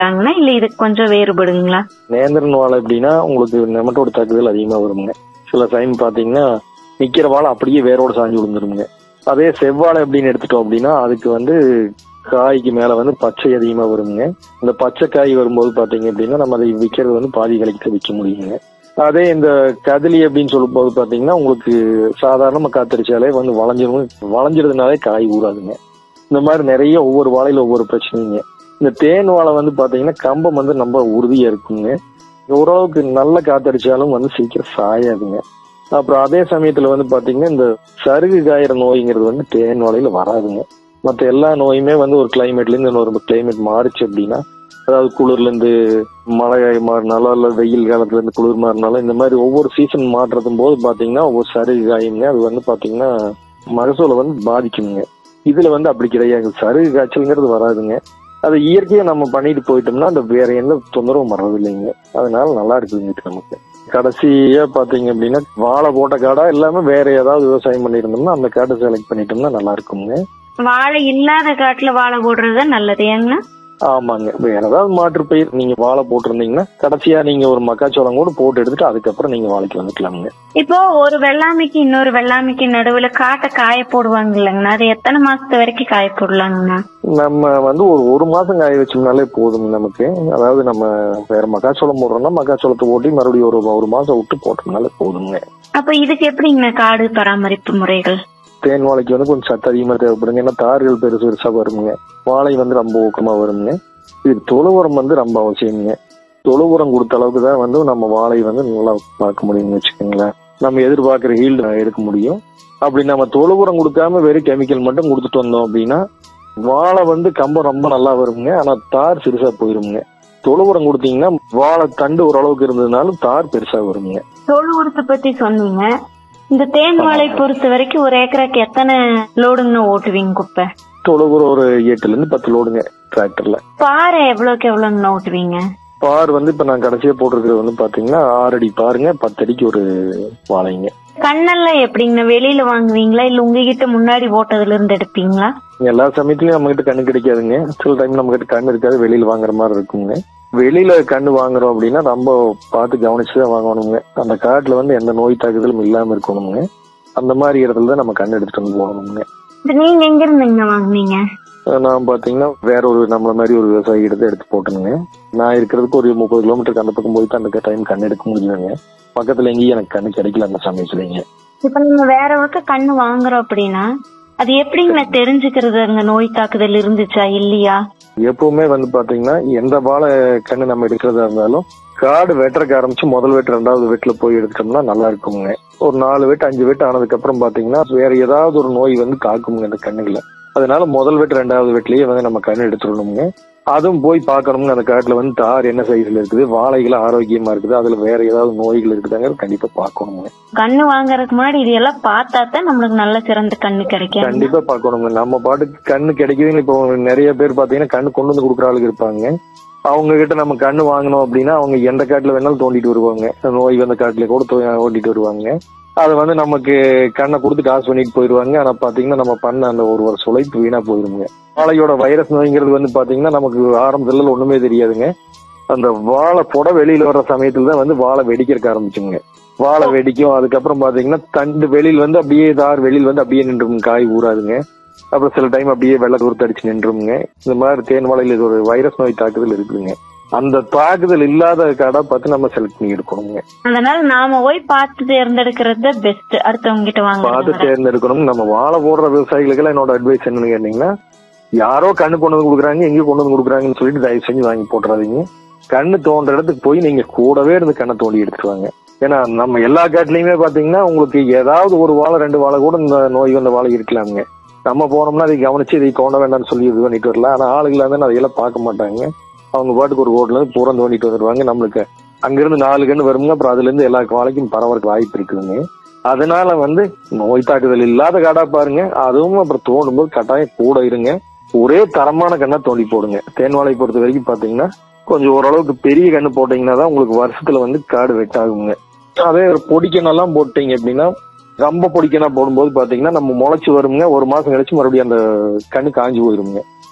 வாழைதாங்கன்னா இல்ல இது கொஞ்சம் வேறுபடுங்களா நேந்திரன் வாழை எப்படின்னா உங்களுக்கு நெமட்டோட தாக்குதல் அதிகமா வருங்க சில டைம் பாத்தீங்கன்னா நிக்கிற வாழை அப்படியே வேரோட சாஞ்சு விழுந்துருங்க அதே செவ்வாழை அப்படின்னு எடுத்துட்டோம் அப்படின்னா அதுக்கு வந்து காய்க்கு மேல வந்து பச்சை அதிகமா வருங்க இந்த பச்சை காய் வரும்போது பாத்தீங்க அப்படின்னா நம்ம அதை விற்கிறது வந்து பாதி விலைக்கு தான் விற்க முடியுங்க அதே இந்த கதலி அப்படின்னு சொல்லும்போது பாத்தீங்கன்னா உங்களுக்கு சாதாரணமா காத்தடிச்சாலே வந்து வளைஞ்சிரும் வளைஞ்சிருதுனாலே காய் ஊறாதுங்க இந்த மாதிரி நிறைய ஒவ்வொரு வாழையில ஒவ்வொரு பிரச்சனைங்க இந்த தேன் வாழை வந்து பாத்தீங்கன்னா கம்பம் வந்து ரொம்ப உறுதியா இருக்குங்க ஓரளவுக்கு நல்ல காத்தடிச்சாலும் வந்து சீக்கிரம் சாயாதுங்க அப்புறம் அதே சமயத்துல வந்து பாத்தீங்கன்னா இந்த சருகு காயிற நோய்ங்கிறது வந்து தேன் வாழையில வராதுங்க மற்ற எல்லா நோயுமே வந்து ஒரு கிளைமேட்ல இருந்து இன்னொரு கிளைமேட் மாறுச்சு அப்படின்னா அதாவது குளிர்ல இருந்து மழை மாறினாலும் இல்ல வெயில் காலத்துல இருந்து குளிர் மாறினாலும் இந்த மாதிரி ஒவ்வொரு சீசன் மாற்றுறதும் போது பாத்தீங்கன்னா ஒவ்வொரு சருகு காயுங்க அது வந்து பாத்தீங்கன்னா மகசூலை வந்து பாதிக்குங்க இதுல வந்து அப்படி கிடையாது சருகு காய்ச்சல்ங்கிறது வராதுங்க அது இயற்கையா நம்ம பண்ணிட்டு போயிட்டோம்னா அந்த வேற எந்த தொந்தரவும் வர்றதில்லைங்க அதனால நல்லா இருக்குதுங்க இது நமக்கு கடைசியா பாத்தீங்க அப்படின்னா வாழை போட்ட காடா இல்லாம வேற ஏதாவது விவசாயம் பண்ணியிருந்தோம்னா அந்த காடை செலக்ட் பண்ணிட்டோம்னா நல்லா இருக்குங்க வாழை இல்லாத காட்டுல வாழை போடுறது நல்லது ஏங்கண்ணா ஆமாங்க வேற ஏதாவது மாற்று பயிர் நீங்க வாழை போட்டிருந்தீங்கன்னா கடைசியா நீங்க ஒரு மக்காச்சோளம் கூட போட்டு எடுத்துட்டு அதுக்கப்புறம் நீங்க வாழைக்கு வந்துக்கலாமுங்க இப்போ ஒரு வெள்ளாமைக்கு இன்னொரு வெள்ளாமைக்கு நடுவுல காட்டை காய போடுவாங்க இல்லைங்கண்ணா அது எத்தனை மாசத்து வரைக்கும் காய போடலாங்கண்ணா நம்ம வந்து ஒரு ஒரு மாசம் காய வச்சோம்னாலே போதும் நமக்கு அதாவது நம்ம வேற மக்காச்சோளம் போடுறோம்னா மக்காச்சோளத்தை ஓட்டி மறுபடியும் ஒரு ஒரு மாசம் விட்டு போட்டோம்னாலே போதுங்க அப்ப இதுக்கு எப்படிங்கண்ணா காடு பராமரிப்பு முறைகள் தேன் வாழைக்கு வந்து கொஞ்சம் சத்து அதிகமா தேவைப்படுங்க ஏன்னா தார்கள் பெருசு பெருசா வருங்க வாழை வந்து ரொம்ப ஊக்கமா வருங்க இது தொழு உரம் வந்து ரொம்ப அவசியங்க தொழு உரம் கொடுத்த அளவுக்கு தான் வந்து நம்ம வாழை வந்து நல்லா பார்க்க முடியும்னு வச்சுக்கோங்களேன் நம்ம எதிர்பார்க்குற ஹீல்டு எடுக்க முடியும் அப்படி நம்ம தொழு உரம் கொடுக்காம வெறும் கெமிக்கல் மட்டும் கொடுத்துட்டு வந்தோம் அப்படின்னா வாழை வந்து கம்பம் ரொம்ப நல்லா வருங்க ஆனா தார் சிறுசா போயிருங்க தொழு உரம் கொடுத்தீங்கன்னா வாழை தண்டு ஓரளவுக்கு இருந்ததுனாலும் தார் பெருசா வருங்க தொழு உரத்தை பத்தி சொன்னீங்க இந்த தேன் வாழை பொறுத்த வரைக்கும் ஒரு ஏக்கராக்கு எத்தனை லோடுங்கண்ணா ஓட்டுவீங்க குப்பை தொழு உரம் ஒரு எட்டுல இருந்து பத்து லோடுங்க டிராக்டர்ல பாறை எவ்வளவுக்கு எவ்வளவுங்கண்ணா ஓட்டுவீங்க பார் வந்து இப்ப நான் கடைசியா போட்டிருக்கிறது வந்து பாத்தீங்கன்னா ஆறு அடி பாருங்க பத்து அடிக்கு ஒரு வாழைங்க கண்ணெல்லாம் எப்படிங்கண்ணா வெளியில வாங்குவீங்களா இல்ல உங்ககிட்ட முன்னாடி போட்டதுல இருந்து எடுப்பீங்களா எல்லா சமயத்துலயும் நம்ம கிட்ட கண்ணு கிடைக்காதுங்க சில டைம் நம்ம கிட்ட கண்ணு இருக்காது வெளியில வாங்குற மாதிரி இருக்குங்க வெளியில கண்ணு வாங்குறோம் அப்படின்னா ரொம்ப பார்த்து கவனிச்சுதான் வாங்கணுங்க அந்த காட்டுல வந்து எந்த நோய் தாக்குதலும் இல்லாம இருக்கணுங்க அந்த மாதிரி இடத்துல தான் நம்ம கண்ணு எடுத்துட்டு வந்து போகணுங்க இது நீங்க எங்க இருந்துங்க வாங்குனீங்க நான் பாத்தீங்கன்னா வேற ஒரு நம்மள மாதிரி ஒரு விவசாயி எடுத்து எடுத்து போட்டுனுங்க நான் இருக்கிறதுக்கு ஒரு முப்பது கிலோமீட்டருக்கு அந்த பக்கம் போயிட்டு அந்த டைம் கண்ணு எடுக்க முடியலங்க பக்கத்துல எங்கேயும் எனக்கு கண்ணு கிடைக்கல அந்த சமயத்துலங்க இப்ப நம்ம வேற பக்கம் கண்ணு வாங்குறோம் அப்படின்னா அது எப்படிங்கண்ணா தெரிஞ்சுக்கிறது அங்க நோய் தாக்குதல் இருந்துச்சா இல்லையா எப்பவுமே வந்து பாத்தீங்கன்னா எந்த வாழை கண்ணு நம்ம எடுக்கிறதா இருந்தாலும் காடு வெட்டுறக்க ஆரம்பிச்சு முதல் வெட்டு ரெண்டாவது வெட்டுல போய் எடுத்துட்டோம்னா நல்லா இருக்குங்க ஒரு நாலு வெட்டு அஞ்சு வெட்டு ஆனதுக்கு அப்புறம் பாத்தீங்கன்னா வேற ஏதாவது ஒரு நோய் வந்து தாக்குங்க அந்த கண்ணுகளை அதனால முதல் வெட்டு ரெண்டாவது வெட்டுலயே வந்து நம்ம கண்ணு எடுத்துடணுங்க அதுவும் போய் பார்க்கணுங்க அந்த காட்டுல வந்து தார் என்ன சைஸ்ல இருக்குது வாழைகள் ஆரோக்கியமா இருக்குது அதுல வேற ஏதாவது நோய்கள் இருக்குதாங்க கண்டிப்பா பார்க்கணுங்க கண்ணு வாங்குறதுக்கு முன்னாடி இது எல்லாம் பார்த்தா தான் நம்மளுக்கு நல்ல சிறந்த கண்ணு கிடைக்கும் கண்டிப்பா பார்க்கணுங்க நம்ம பாட்டுக்கு கண்ணு கிடைக்குதுன்னு இப்போ நிறைய பேர் பாத்தீங்கன்னா கண்ணு கொண்டு வந்து கொடுக்குற ஆளுங்க இருப்பாங்க அவங்க கிட்ட நம்ம கண்ணு வாங்கணும் அப்படின்னா அவங்க எந்த காட்டுல வேணாலும் தோண்டிட்டு வருவாங்க நோய் வந்த காட்டுல கூட தோ- ஓட்டிட்டு வருவாங்க அது வந்து நமக்கு கண்ணை கொடுத்து காசு பண்ணிட்டு போயிருவாங்க ஆனா பாத்தீங்கன்னா நம்ம பண்ண அந்த ஒரு வருஷம் உழைப்பு வீணா போயிருங்க வாழையோட வைரஸ் நோய்ங்கிறது வந்து பாத்தீங்கன்னா நமக்கு ஆரம்பத்துல ஒண்ணுமே தெரியாதுங்க அந்த வாழை புட வெளியில வர்ற சமயத்துல தான் வந்து வாழை வெடிக்கிறக்க ஆரம்பிச்சுங்க வாழை வெடிக்கும் அதுக்கப்புறம் பாத்தீங்கன்னா தண்டு வெளியில வந்து அப்படியே தார் வெளியில வந்து அப்படியே நின்றும் காய் ஊறாதுங்க அப்புறம் சில டைம் அப்படியே வெள்ளை தூரத்து அடிச்சு நின்றுங்க இந்த மாதிரி தேன் வாழையில இது ஒரு வைரஸ் நோய் தாக்குதல் இருக்குதுங்க அந்த தாக்குதல் இல்லாத கடை பார்த்து நம்ம செலக்ட் பண்ணி எடுக்கணுங்க அதனால நாம போய் பார்த்து தேர்ந்தெடுக்கிறது தான் பெஸ்ட் அடுத்தவங்க கிட்ட பார்த்து வாங்குறது தேர்ந்தெடுக்கணும் நம்ம வாழை போடுற விவசாயிகளுக்கெல்லாம் என்னோட அட்வைஸ் என்னன்னு கேட்டீங்கன்னா யாரோ கண்ணு கொண்டு வந்து கொடுக்குறாங்க எங்கேயும் கொண்டு வந்து கொடுக்குறாங்கன்னு சொல்லிட்டு தயவு செஞ்சு வாங்கி போட்டுறாதீங்க கண்ணு தோன்ற இடத்துக்கு போய் நீங்க கூடவே இருந்து கண்ணை தோண்டி எடுத்துட்டு வாங்க ஏன்னா நம்ம எல்லா காட்டுலயுமே பாத்தீங்கன்னா உங்களுக்கு ஏதாவது ஒரு வாழை ரெண்டு வாழை கூட இந்த நோய் வந்த வாழை இருக்கலாமுங்க நம்ம போனோம்னா அதை கவனிச்சு இதை தோண்ட வேண்டாம்னு சொல்லி இது பண்ணிட்டு வரலாம் ஆனா ஆளுங்களா இருந்தா அதையெல்லாம் பார்க்க மாட்டாங்க அவங்க பாட்டுக்கு ஒரு ரோட்ல இருந்து பூரா தோண்டிட்டு வந்துருவாங்க நம்மளுக்கு அங்கிருந்து நாலு கண்ணு வருங்க அப்புறம் அதுல இருந்து எல்லா வாழைக்கும் பரவறதுக்கு வாய்ப்பு இருக்குதுங்க அதனால வந்து நோய் தாக்குதல் இல்லாத காடா பாருங்க அதுவும் அப்புறம் தோண்டும் போது கட்டாயம் கூட இருங்க ஒரே தரமான கண்ணா தோண்டி போடுங்க தேன் வாழை பொறுத்த வரைக்கும் பாத்தீங்கன்னா கொஞ்சம் ஓரளவுக்கு பெரிய கண்ணு போட்டீங்கன்னா தான் உங்களுக்கு வருஷத்துல வந்து காடு வெட்டாகுங்க அதே ஒரு பொடிக்கணெல்லாம் போட்டீங்க அப்படின்னா ரொம்ப பொடிக்கணா போடும்போது பாத்தீங்கன்னா நம்ம முளைச்சு வருங்க ஒரு மாசம் கழிச்சு மறுபடியும் அந்த கண்ணு காஞ்சு போயிருங்க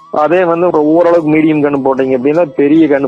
அதே வந்து ஒரு ஓரளவுக்கு மீடியம் கண்ணு போட்டீங்க அப்படின்னா பெரிய கண்ணு